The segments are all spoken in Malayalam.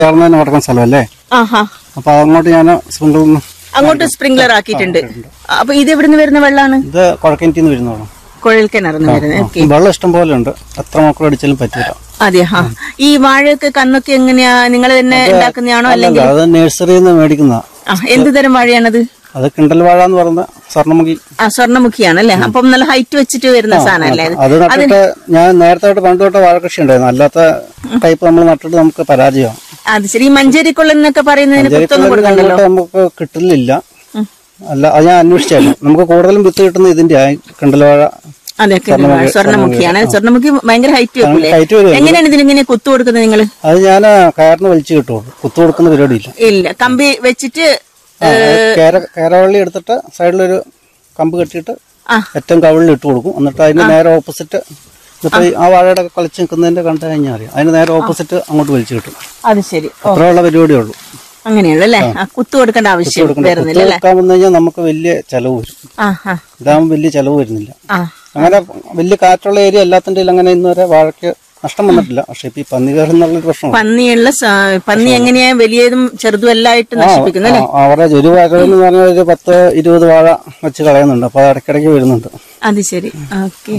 ചേർന്ന് തന്നെ കിടക്കുന്ന സ്ഥലമല്ലേ ആഹാ അപ്പൊ അങ്ങോട്ട് ഞാൻ സ്പ്രിംഗിൾ അങ്ങോട്ട് സ്പ്രിംഗ്ലർ ആക്കിയിട്ടുണ്ട് അപ്പൊ ഇത് എവിടുന്ന് വരുന്ന വെള്ളമാണ് ഇത് കുഴക്കിനിന്ന് വരുന്നതാണ് കുഴൽ കിണർന്ന് വരുന്നത് ഓക്കെ വെള്ളം ഇഷ്ടം പോലെ ഉണ്ട് എത്ര മക്കൾ അടിച്ചാലും പറ്റില്ല അതെ ഹാ ഈ വാഴയൊക്കെ കന്നൊക്കെ എങ്ങനെയാ നിങ്ങൾ തന്നെ ഉണ്ടാക്കുന്നതാണോ അല്ലെങ്കിൽ അല്ല അത് നഴ്സറിയിൽ നിന്ന് മേടിക്കുന്ന ആ, എന്ത് തരം വാഴയാണത് അത് കിണ്ടൽ വാഴ എന്ന് പറയുന്ന സ്വർണ്ണമുഖി ആ സ്വർണ്ണമുഖിയാണ് അല്ലേ അപ്പം നല്ല ഹൈറ്റ് വെച്ചിട്ട് വരുന്ന സാധനം അല്ലേ ഇത്? അത് നട്ടിട്ട് ഞാൻ നേരത്തെ തൊട്ട് പണ്ട് തൊട്ട് വാഴ കൃഷി ഉണ്ടായിരുന്നു അല്ലാത്ത ടൈപ്പ് നമ്മൾ നട്ടിട്ട് നമുക്ക് പരാജയമാണ് അത് ശരി ഈ മഞ്ചേരിക്കൊള്ളൻ എന്നൊക്കെ പറയുന്നതിന് പുറത്തൊന്നും കൊടുക്കണ്ടല്ലോ അങ്ങോട്ട് നമുക്ക് കിട്ടുന്നില്ല അല്ല അത് ഞാൻ അന്വേഷിച്ചായിരുന്നു നമുക്ക് കൂടുതലും വിത്ത് കിട്ടുന്ന ഇതിന്റെ കിണ്ടൽവാഴ അതെ സ്വർണ്ണമുഖിയാണ് സ്വർണ്ണമുഖി ഭയങ്കര ഹൈറ്റ് വെക്കൂലേ ഹൈറ്റ് വരും എങ്ങനെയാണ് ഇതിനിങ്ങനെ കുത്തു കൊടുക്കുന്നത് നിങ്ങൾ അത് ഞാൻ കയറിന് വലിച്ചു കിട്ടുള്ളൂ കുത്തു കൊടുക്കുന്ന പരിപാടിയില്ല ഇല്ല കമ്പി വെച്ചിട്ട് ആ, കേര കേരവള്ളി എടുത്തിട്ട് സൈഡിലൊരു കമ്പ് കെട്ടിയിട്ട് ആ. ഏറ്റവും കവിളിൽ ഇട്ട് കൊടുക്കും എന്നിട്ട് അതിന് നേരെ ഓപ്പോസിറ്റ് ഇപ്പൊ ഈ ആ വാഴയുടെ ഒക്കെ കളിച്ച് നിൽക്കുന്നതിന്റെ കണ്ടു കഴിഞ്ഞാൽ അറിയാം അതിന് നേരെ ഓപ്പോസിറ്റ് അങ്ങോട്ട് വലിച്ചു കിട്ടും അത് ശരി അത്രയുള്ള പരിപാടിയേ ഉള്ളൂ അങ്ങനെയുള്ളൂ അല്ലേ ആ, കുത്തു കൊടുക്കേണ്ട ആവശ്യം വരുന്നില്ല കുത്തു വെക്കാൻ വന്നു കഴിഞ്ഞാൽ നമുക്ക് വലിയ ചെലവ് വരും ആ ആ ഇതാകുമ്പോൾ വലിയ ചെലവ് വരുന്നില്ല ആ അങ്ങനെ വലിയ കാറ്റുള്ള ഏരിയ എല്ലാത്തിൻ്റെ അങ്ങനെ ഇന്ന് വരെ വാഴയ്ക്ക് നഷ്ടം വന്നിട്ടില്ല പക്ഷെ ഇപ്പൊ ഈ പന്നി കയറി എന്നുള്ളൊരു പ്രശ്നമാണ് പന്നിയുള്ള സ- പന്നി എങ്ങനെയാ വലിയതും ചെറുതും എല്ലായിട്ട് നശിപ്പിക്കുന്നു അല്ലേ അവറേജ് ഒരു വാഴ എന്ന് പറഞ്ഞാൽ ഒരു പത്ത് ഇരുപത് വാഴ വെച്ച് കളയുന്നുണ്ട് അപ്പൊ അത് ഇടയ്ക്കിടയ്ക്ക് വരുന്നുണ്ട് അത് ശരി ഓക്കെ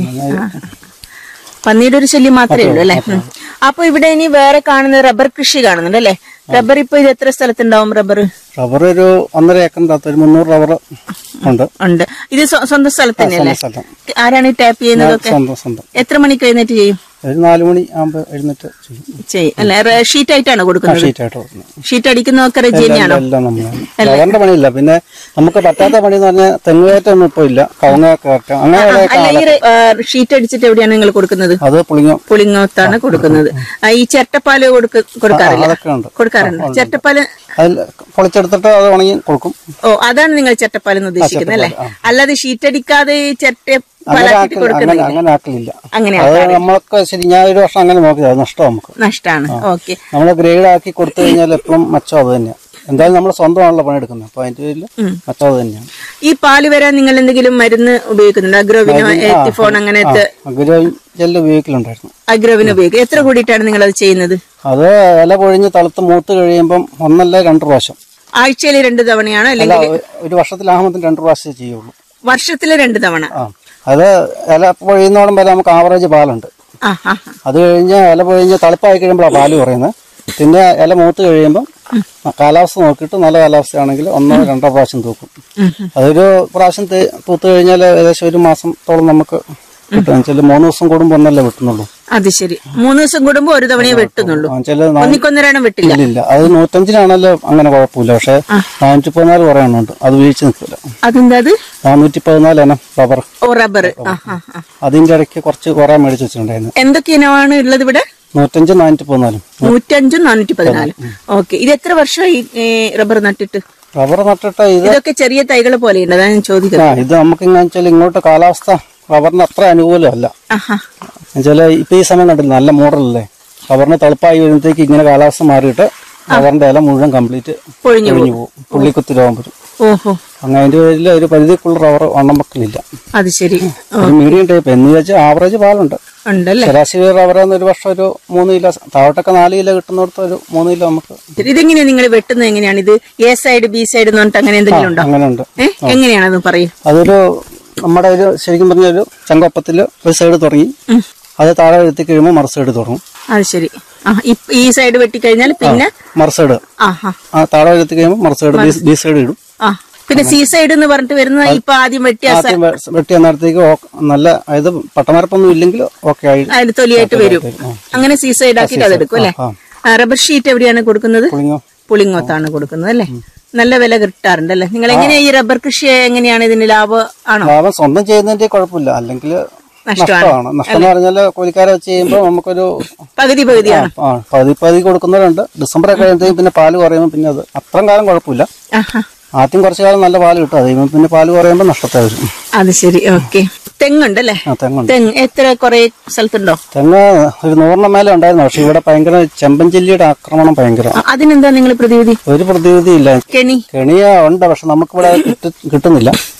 പന്നിയുടെ ഒരു ശല്യം മാത്രമേ ഉള്ളൂ അല്ലേ ഉം. അപ്പൊ ഇവിടെ ഇനി വേറെ കാണുന്ന റബ്ബർ കൃഷി കാണുന്നുണ്ട് അല്ലേ റബ്ബർ ഇപ്പൊ ഇത് എത്ര സ്ഥലത്തുണ്ടാവും റബ്ബർ റബ്ബർ ഒരു ഒന്നര ഏക്കറിന്റെ അകത്ത് ഒരു മുന്നൂറ് റബ്ബർ ഉണ്ട് ഉണ്ട് ഇത് സ്വ- സ്വന്തം സ്ഥലത്ത് തന്നെയല്ലേ സ്ഥലം ആരാണ് ഈ ടാപ്പ് ചെയ്യുന്നതൊക്കെ സ്വന്തം സ്വന്തം എത്ര മണിക്ക് എഴുന്നേറ്റ് ചെയ്യും ഒരു നാല് മണി ആകുമ്പോൾ എഴുന്നേറ്റ് ചെയ്യും ചെയ്യും അല്ലെ ഷീറ്റ് ആയിട്ടാണ് കൊടുക്കുന്നത് ഷീറ്റായിട്ട് കൊടുക്കുന്നത് ഷീറ്റ് അടിക്കുന്നതൊക്കെ റെജി തന്നെയാണോ എല്ലാം നമ്മളാണ് റബ്ബറിന്റെ പണിയില്ല പിന്നെ നമുക്ക് പറ്റാത്ത പണി എന്ന് പറഞ്ഞാൽ തെങ്ങുകയറ്റൊന്നും ഇപ്പൊ ഇല്ല കവുങ്ങ കയറ്റം അങ്ങനെയുള്ള അല്ല ഈ ഷീറ്റ് അടിച്ചിട്ട് എവിടെയാണ് നിങ്ങൾ കൊടുക്കുന്നത് അത് പുളിങ്ങോ പുളിങ്ങോത്താണ് കൊടുക്കുന്നത് ആ, ഈ ചിരട്ടപ്പാല് കൊടുക്ക കൊടുക്കാറില്ല അതൊക്കെ ഉണ്ട് കൊടുക്കാറുണ്ട് ചിരട്ടപ്പാല് അതിൽ പൊളിച്ചെടുത്തിട്ട് അത് ഉണങ്ങി കൊടുക്കും ഓ അതാണ് നിങ്ങൾ ചിരട്ടപ്പാൽ എന്ന് ഉദ്ദേശിക്കുന്നത് അല്ലേ അല്ലാതെ ഷീറ്റ് അടിക്കാതെ ഈ ചിരട്ട പാലാക്കിട്ട് ആക്കൽ- കൊടുക്കുന്നത് അങ്ങനെ അങ്ങനെ ആക്കലില്ല അങ്ങനെ അത് നമ്മൾക്ക് ശരി ഞാൻ ഒരു വർഷം അങ്ങനെ നോക്കിയത് നഷ്ടം നമുക്ക് നഷ്ടാണ് ഓക്കെ നമ്മൾ ഗ്രേഡ് ആക്കി കൊടുത്തു കഴിഞ്ഞാൽ എപ്പോഴും മച്ചം അത് തന്നെയാണ് എന്തായാലും നമ്മൾ സ്വന്തമാണല്ലോ പണിയെടുക്കുന്നത് അപ്പൊ അതിന്റെ പേരിൽ മച്ചം അത് തന്നെയാണ് ഈ പാല് വരാൻ നിങ്ങൾ എന്തെങ്കിലും മരുന്ന് ഉപയോഗിക്കുന്നുണ്ട് അഗ്രോവിനോ എത്തിഫോൺ അങ്ങനത്തെ അഗ്രോ ജെല്ല് ഉപയോഗിക്കലുണ്ടായിരുന്നു അഗ്രോവിന് ഉപയോഗിക്കും എത്ര കൂടിയിട്ടാണ് നിങ്ങൾ അത് ചെയ്യുന്നത് അത് ഇല പൊഴിഞ്ഞ് തളുത്ത് മൂത്ത് കഴിയുമ്പം ഒന്നല്ല രണ്ട് പ്രാവശ്യം ആഴ്ചയിൽ രണ്ട് തവണയാണ് അല്ല അല്ലെങ്കിൽ ഒ- ഒരു വർഷത്തിലാകുമ്പോൾ രണ്ട് പ്രാവശ്യമേ ചെയ്യുള്ളൂ വർഷത്തില് രണ്ട് തവണ ആ അത് ഇല പൊഴിയുന്നോളം വരെ നമുക്ക് ആവറേജ് പാലുണ്ട് ആ ആ ആ. അത് കഴിഞ്ഞ് ഇല പൊഴിഞ്ഞ് തളുപ്പായി കഴിയുമ്പോഴാണ് പാല് കുറയുന്നത് പിന്നെ ഇല മൂത്ത് കഴിയുമ്പം കാലാവസ്ഥ നോക്കിയിട്ട് നല്ല കാലാവസ്ഥയാണെങ്കിൽ ഒന്നോ രണ്ടോ പ്രാവശ്യം തൂക്കും അതൊരു പ്രാവശ്യം തേ- തൂത്ത് കഴിഞ്ഞാൽ ഏകദേശം ഒരു മാസത്തോളം നമുക്ക് കിട്ടും വെച്ചാൽ മൂന്ന് ദിവസം കൂടുമ്പോൾ ഒന്നല്ലേ വെട്ടുന്നുള്ളൂ അത് ശരി മൂന്ന് ദിവസം കൂടുമ്പോ ഒരു തവണയെ വെട്ടുന്നുള്ളൂ വെച്ചാൽ ഒന്നിക്കൊന്നരാണം വെട്ടില്ല ഇല്ല അത് നൂറ്റഞ്ചിനാണല്ലോ അങ്ങനെ കുഴപ്പമില്ല പക്ഷെ നാനൂറ്റി പതിനാല് കുറയണുണ്ട് അത് വീഴ്ച നിൽക്കില്ല അതെന്താ അത് നാനൂറ്റി പതിനാല് എനം റബ്ബർ ഓ റബ്ബർ ആ ആ ആ അതിന്റെ ഇടയ്ക്ക് കുറച്ച് കുറെ മേടിച്ച് വെച്ചിട്ടുണ്ടായിരുന്നു എന്തൊക്കെ ഇനമാണ് ഉള്ളത് ഇവിടെ നൂറ്റഞ്ച് നാനൂറ്റി പതിനാലും നൂറ്റഞ്ചും നാനൂറ്റി പതിനാലും ഓക്കെ ഇത് എത്ര വർഷമായി ഈ റബ്ബർ നട്ടിട്ട് റബ്ബർ നട്ടിട്ട് ഇത് ഇതൊക്കെ ചെറിയ തൈകൾ പോലെയുണ്ട് അതാണ് ഞാൻ ചോദിക്കുന്നത് ആ ഇത് നമുക്ക് ഇങ്ങനെ വെച്ചാൽ ഇങ്ങോട്ട് കാലാവസ്ഥ റബ്ബറിന് അത്ര അനുകൂലമല്ല ആഹാ എന്നുവെച്ചാൽ ഇപ്പൊ ഈ സമയം കണ്ടില്ല നല്ല മോഡലല്ലേ റബ്ബറിന് തളുപ്പായി വരുമ്പോഴത്തേക്ക് ഇങ്ങനെ കാലാവസ്ഥ മാറിയിട്ട് റബ്ബറിന്റെ ഇല മുഴുവൻ കംപ്ലീറ്റ് പൊഴിഞ്ഞു ഒഴിഞ്ഞു പോകും പുള്ളിക്കുത്തി രോഗം വരും ഓഹോ അങ്ങനെ അതിന്റെ പേരിൽ ഒരു പരിധിക്കുള്ള റബ്ബർ വണ്ണം വെക്കലില്ല അത് ശരി ഒരു മീഡിയം ടൈപ്പ് എന്ന് വെച്ചാൽ ആവറേജ് പാലുണ്ട് ഉണ്ടല്ലേ ശരാശരി റബ്ബർ ഒരു വർഷം ഒരു മൂന്ന് കിലോ താഴോട്ടൊക്കെ നാല് കിലോ കിട്ടുന്നിടത്ത് ഒരു മൂന്ന് കിലോ നമുക്ക് ഇതെങ്ങനെയാ നിങ്ങൾ വെട്ടുന്നത് എങ്ങനെയാണ് ഇത് എ സൈഡ് ബി സൈഡ് എന്ന് പറഞ്ഞിട്ട് അങ്ങനെ എന്തെങ്കിലും ഉണ്ടോ അങ്ങനെ ഉണ്ട് ഏ എങ്ങനെയാണെന്ന് പറയൂ അതൊരു നമ്മുടെ ഒരു ശരിക്കും പറഞ്ഞ ഒരു ചെങ്കൊപ്പത്തില് ഒരു സൈഡ് തുടങ്ങി അത് താഴെ എത്തി കഴിയുമ്പോൾ മറു സൈഡ് തുടങ്ങും അത് ശരി ആ ഇപ്പ- ഈ സൈഡ് വെട്ടിക്കഴിഞ്ഞാൽ പിന്നെ മറു സൈഡ് ആ ആ ആ താഴെ എത്തി കഴിയുമ്പോൾ മറു സൈഡ് ബി സൈഡ് ഇടും ആ പിന്നെ സി സൈഡ് എന്ന് പറഞ്ഞിട്ട് വരുന്നത് ഇപ്പൊ ആദ്യം വെട്ടിയ സ- ആദ്യം വെ- വെട്ടി അന്നേരത്തേക്ക് ഓ- നല്ല അതായത് പട്ടമരപ്പൊന്നും ഇല്ലെങ്കിൽ ഓക്കെ ആയി അതിൽ തൊലിയായിട്ട് വരും അങ്ങനെ സി സൈഡ് ആക്കിയിട്ട് അതെടുക്കും അല്ലേ ആ. റബ്ബർ ഷീറ്റ് എവിടെയാണ് കൊടുക്കുന്നത് പുളിങ്ങോ പുളിങ്ങോത്താണ് കൊടുക്കുന്നത് അല്ലേ നല്ല വില കിട്ടാറുണ്ട് അല്ലേ നിങ്ങൾ എങ്ങനെയാ ഈ റബ്ബർ കൃഷി എങ്ങനെയാണ് ഇതിന് ലാഭം ആണോ ലാഭം സ്വന്തം ചെയ്യുന്നതിന്റെ കുഴപ്പമില്ല അല്ലെങ്കിൽ നഷ്ടമാണ് നഷ്ടം എന്ന് പറഞ്ഞാൽ കൂലിക്കാരെ വെച്ച് ചെയ്യുമ്പോൾ നമുക്കൊരു പകുതി പകുതിയാണ് ആ പതി പതി കൊടുക്കുന്നവരുണ്ട് ഡിസംബർ ഒക്കെ കഴിയുമ്പോഴത്തേക്കും പിന്നെ പാല് കുറയുമ്പോൾ പിന്നെ അത് അത്രയും കാലം കുഴപ്പമില്ല ആഹാ ആദ്യം കുറച്ച് കാലം നല്ല പാല് കിട്ടും അത് കഴിയുമ്പോൾ പിന്നെ പാല് കുറയുമ്പോൾ നഷ്ടത്തെ വരും അത് ശരി ഓക്കെ തെങ്ങുണ്ടല്ലേ ആ തെങ്ങുണ്ട് തെങ്ങ് എത്ര കുറെ സ്ഥലത്തുണ്ടോ തെങ്ങ് ഒരു നൂറിന് മേലെ ഉണ്ടായിരുന്നു പക്ഷെ ഇവിടെ ഭയങ്കര ചെമ്പൻചെല്ലിയുടെ ആക്രമണം ഭയങ്കര ആ, അതിനെന്താ നിങ്ങൾ പ്രതിവിധി ഒരു പ്രതിവിധി ഇല്ല കെണി കെണിയ ഉണ്ട് പക്ഷെ നമുക്കിവിടെ കിട്ട- കിട്ടുന്നില്ല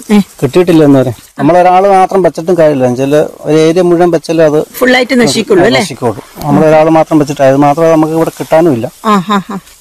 ഏ കിട്ടിയിട്ടില്ല എന്നുവരെ നമ്മളൊരാൾ മാത്രം വെച്ചിട്ടും കാര്യമില്ല എന്നുവെച്ചാൽ ഒരു ഏരിയ മുഴുവൻ വെച്ചാലേ അത് ഫുള്ളായിട്ട് നശിക്കുള്ളൂ അല്ലേ നശിക്കുള്ളൂ നമ്മളൊരാൾ മാത്രം വെച്ചിട്ട് അത് മാത്രമേ നമുക്ക് ഇവിടെ കിട്ടാനും ഇല്ല ആ ഹാ ഹാ